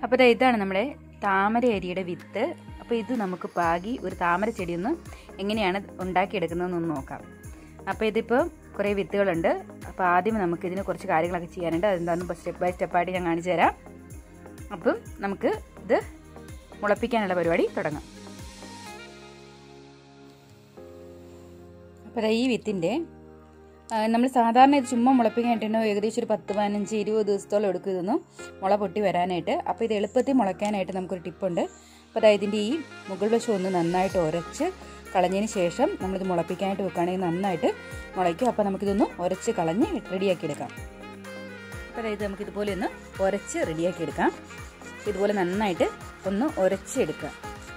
അപ്പോൾ ദേ ഇതാണ് നമ്മുടെ താമര അരിയുടെ വിത്ത് അപ്പോൾ ഇത് നമുക്ക് പാകി ഒരു താമര ചെടി ഒന്ന് എങ്ങനെയാണ് ഉണ്ടാക്കിയെടുക്കുന്നതെന്നൊന്ന് നോക്കാം അപ്പോൾ ഇതിപ്പോൾ കുറേ വിത്തുകളുണ്ട് അപ്പോൾ ആദ്യം നമുക്ക് ഇതിന് കുറച്ച് കാര്യങ്ങളൊക്കെ ചെയ്യാനുണ്ട് അതെന്താണെന്ന് സ്റ്റെപ്പ് ബൈ സ്റ്റെപ്പായിട്ട് ഞാൻ കാണിച്ചു തരാം അപ്പം നമുക്ക് ഇത് മുളപ്പിക്കാനുള്ള പരിപാടി തുടങ്ങാം അപ്പോൾ ഈ വിത്തിൻ്റെ നമ്മൾ സാധാരണ ഇത് ചുമ്മാ മുളപ്പിക്കാനായിട്ട് ഏകദേശം ഒരു പത്ത് പതിനഞ്ച് ഇരുപത് ദിവസത്തോളം എടുക്കും ഇതൊന്നും മുള പൊട്ടി വരാനായിട്ട് അപ്പോൾ ഇത് എളുപ്പത്തിൽ മുളയ്ക്കാനായിട്ട് നമുക്കൊരു ടിപ്പുണ്ട് അപ്പോൾ അതായത് ഇതിൻ്റെ ഈ മുകൾ വശം ഒന്ന് നന്നായിട്ട് ഉരച്ച് കളഞ്ഞതിന് ശേഷം നമ്മളിത് മുളപ്പിക്കാനായിട്ട് വെക്കുകയാണെങ്കിൽ നന്നായിട്ട് മുളയ്ക്കും അപ്പോൾ നമുക്കിതൊന്ന് ഉരച്ച് കളഞ്ഞ് റെഡിയാക്കി എടുക്കാം അപ്പോൾ അതായത് നമുക്കിതുപോലെ ഒന്ന് ഉരച്ച് റെഡിയാക്കി എടുക്കാം ഇതുപോലെ നന്നായിട്ട് ഒന്ന് ഉരച്ചെടുക്കുക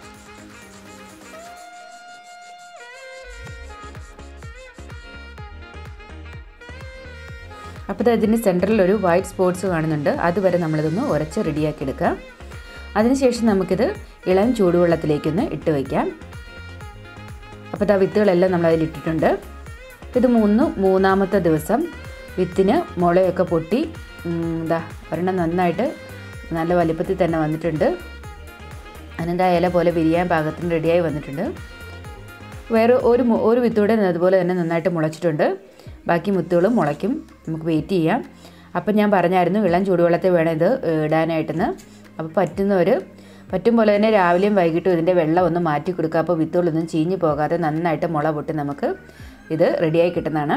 അപ്പോൾ അതിൻ്റെ സെൻറ്ററിൽ ഒരു വൈറ്റ് സ്പോട്ട്സ് കാണുന്നുണ്ട് അതുവരെ നമ്മളിതൊന്ന് ഉരച്ച് റെഡിയാക്കി എടുക്കാം അതിനുശേഷം നമുക്കിത് ഇളം ചൂടുവെള്ളത്തിലേക്കൊന്ന് ഇട്ട് വയ്ക്കാം അപ്പോൾ ഇതാ വിത്തുകളെല്ലാം നമ്മൾ അതിലിട്ടിട്ടുണ്ട് ഇത് മൂന്ന് മൂന്നാമത്തെ ദിവസം വിത്തിന് മുളയൊക്കെ പൊട്ടി ഇതാ ഒരെണ്ണം നന്നായിട്ട് നല്ല വലിപ്പത്തിൽ തന്നെ വന്നിട്ടുണ്ട് അതിൻ്റെ ഇല പോലെ വിരിയാൻ പാകത്തിന് റെഡിയായി വന്നിട്ടുണ്ട് വേറെ ഒരു ഒരു വിത്തൂടെ അതുപോലെ തന്നെ നന്നായിട്ട് മുളച്ചിട്ടുണ്ട് ബാക്കി മുത്തുകളും മുളയ്ക്കും നമുക്ക് വെയിറ്റ് ചെയ്യാം അപ്പം ഞാൻ പറഞ്ഞായിരുന്നു ഇളം ചൂടുവെള്ളത്തിൽ വേണം ഇത് ഇടാനായിട്ടെന്ന് അപ്പോൾ പറ്റുന്നവർ പറ്റും പോലെ തന്നെ രാവിലെയും വൈകിട്ടും ഇതിൻ്റെ വെള്ളം ഒന്ന് മാറ്റി കൊടുക്കുക അപ്പോൾ വിത്തുകളൊന്നും ചീഞ്ഞു പോകാതെ നന്നായിട്ട് മുള പൊട്ടി നമുക്ക് ഇത് റെഡിയായി കിട്ടുന്നതാണ്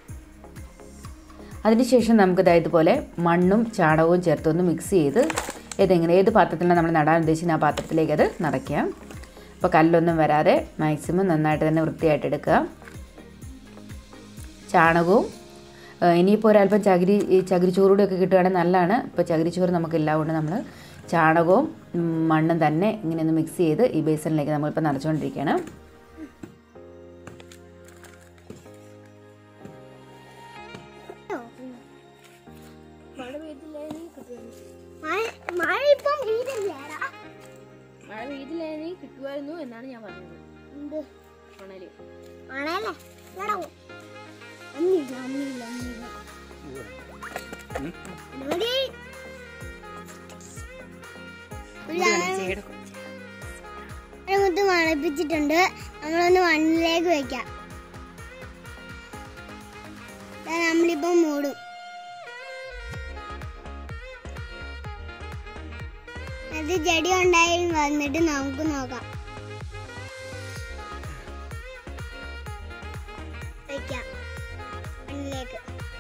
അതിനുശേഷം നമുക്ക് ഇതുപോലെ മണ്ണും ചാണകവും ചേർത്തൊന്ന് മിക്സ് ചെയ്ത് ഏതെങ്കിലും ഏത് പാത്രത്തിലാണ് നമ്മൾ നടാൻ ഉദ്ദേശിക്കുന്ന ആ പാത്രത്തിലേക്ക് അത് നിറയ്ക്കാം അപ്പോൾ കല്ലൊന്നും വരാതെ മാക്സിമം നന്നായിട്ട് തന്നെ വൃത്തിയായിട്ട് എടുക്കുക ചാണകവും ഇനിയിപ്പോൾ ഒരല്പം ചകിരി ഈ ചകിരിച്ചോറുകൂടെയൊക്കെ കിട്ടുകയാണെങ്കിൽ നല്ലതാണ് ഇപ്പോൾ ചകിരിച്ചോറ് നമുക്കില്ല കൊണ്ട് നമ്മൾ ചാണകവും മണ്ണും തന്നെ ഇങ്ങനെ ഒന്ന് മിക്സ് ചെയ്ത് ഈ ബേസണിലേക്ക് നമ്മളിപ്പോൾ നിറച്ചുകൊണ്ടിരിക്കുകയാണ് മഴ ഇപ്പം പെയ്തില്ലേടാ മഴ പെയ്തില്ലായിരുന്നെങ്കിൽ കിട്ടുമായിരുന്നു എന്നാണ് ഞാൻ പറഞ്ഞത് എന്ത് മണല് മണയല്ലേ എടാ ഒന്നില്ല ഒന്നില്ല ഒന്നില്ല ഇവിടെ ഒരു മുത്ത് മണപ്പിച്ചിട്ടുണ്ട് നമ്മളൊന്ന് മണ്ണിലേക്ക് വെക്കാം ദാ നമ്മളിപ്പം മൂടും അത് ചെടി ഉണ്ടായി വന്നിട്ട് നമുക്ക് നോക്കാം വെക്കാം മണ്ണിലേക്ക്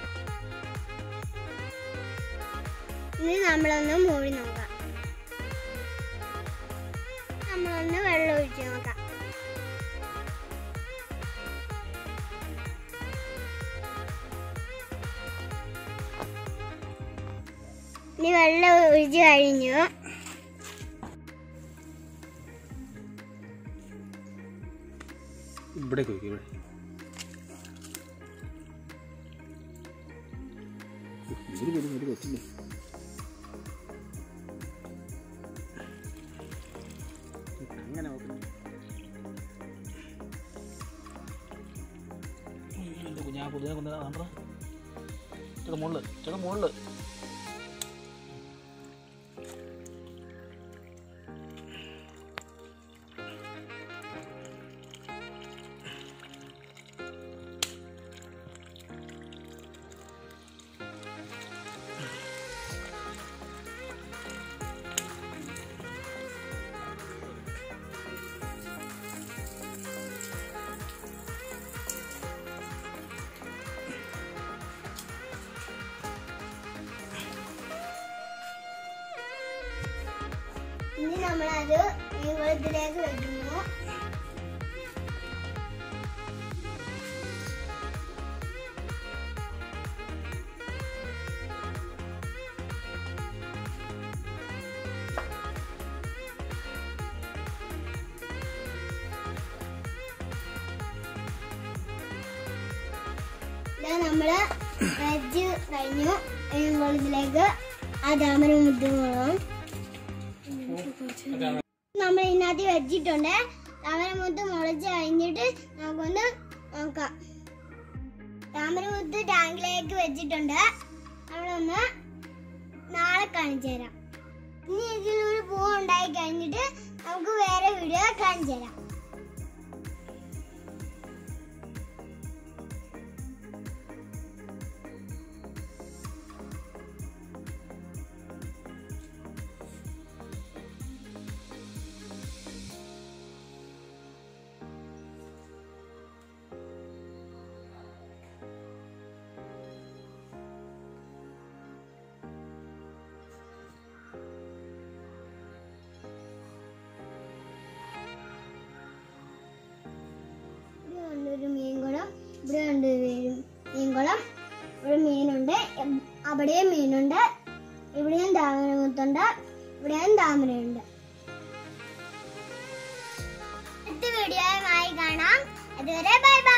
ഇനി നമ്മളൊന്ന് മൂടി നോക്കാം നമ്മളൊന്ന് വെള്ളം ഒഴിച്ച് നോക്കാം ഇനി വെള്ളം ഒഴിച്ച് കഴിഞ്ഞു ഇവിടേക്ക് വയ്ക്കും ഇവിടെ ഇതിൽ പോലും ഒരു കൊച്ചില്ലേ അങ്ങനെ നോക്കുന്നു എൻ്റെ കുഞ്ഞാ പുതിയ കുഞ്ഞാ കണ്ടോ ചേട്ടാ മുകളിൽ ചേട്ടാ മുകളിൽ ഇനി നമ്മളത് ഈ വെള്ളത്തിലേക്ക് വെക്കുന്നു ഇതാ നമ്മള് വെച്ച് കഴിഞ്ഞു ഇനി വെള്ളത്തിലേക്ക് ആ താമര മുദ്ദ നമ്മൾ ഇതിനകത്ത് വെച്ചിട്ടുണ്ട് താമരമുത്ത് മുളച്ച് കഴിഞ്ഞിട്ട് നമുക്കൊന്ന് നോക്കാം താമരമുത്ത് ടാങ്കിലേക്ക് വെച്ചിട്ടുണ്ട് നമ്മളൊന്ന് നാളെ കാണിച്ചു തരാം ഇനി ഇതിലൊരു പൂ ഉണ്ടായി കഴിഞ്ഞിട്ട് നമുക്ക് വേറെ വീഡിയോ കാണിച്ചു തരാം ഇവിടെ ഉണ്ട് ഒരു മീൻകുളം ഇവിടെ ഉണ്ട് ഒരു മീൻ- മീൻകുളം ഇവിടെ മീനുണ്ട് എം- അവിടെയും മീനുണ്ട് ഇവിടെയും താമരമുത്തുണ്ട് ഇവിടെയും താമരയുണ്ട് അടുത്ത വീഡിയോയുമായി കാണാം അതുവരെ ബൈ ബൈ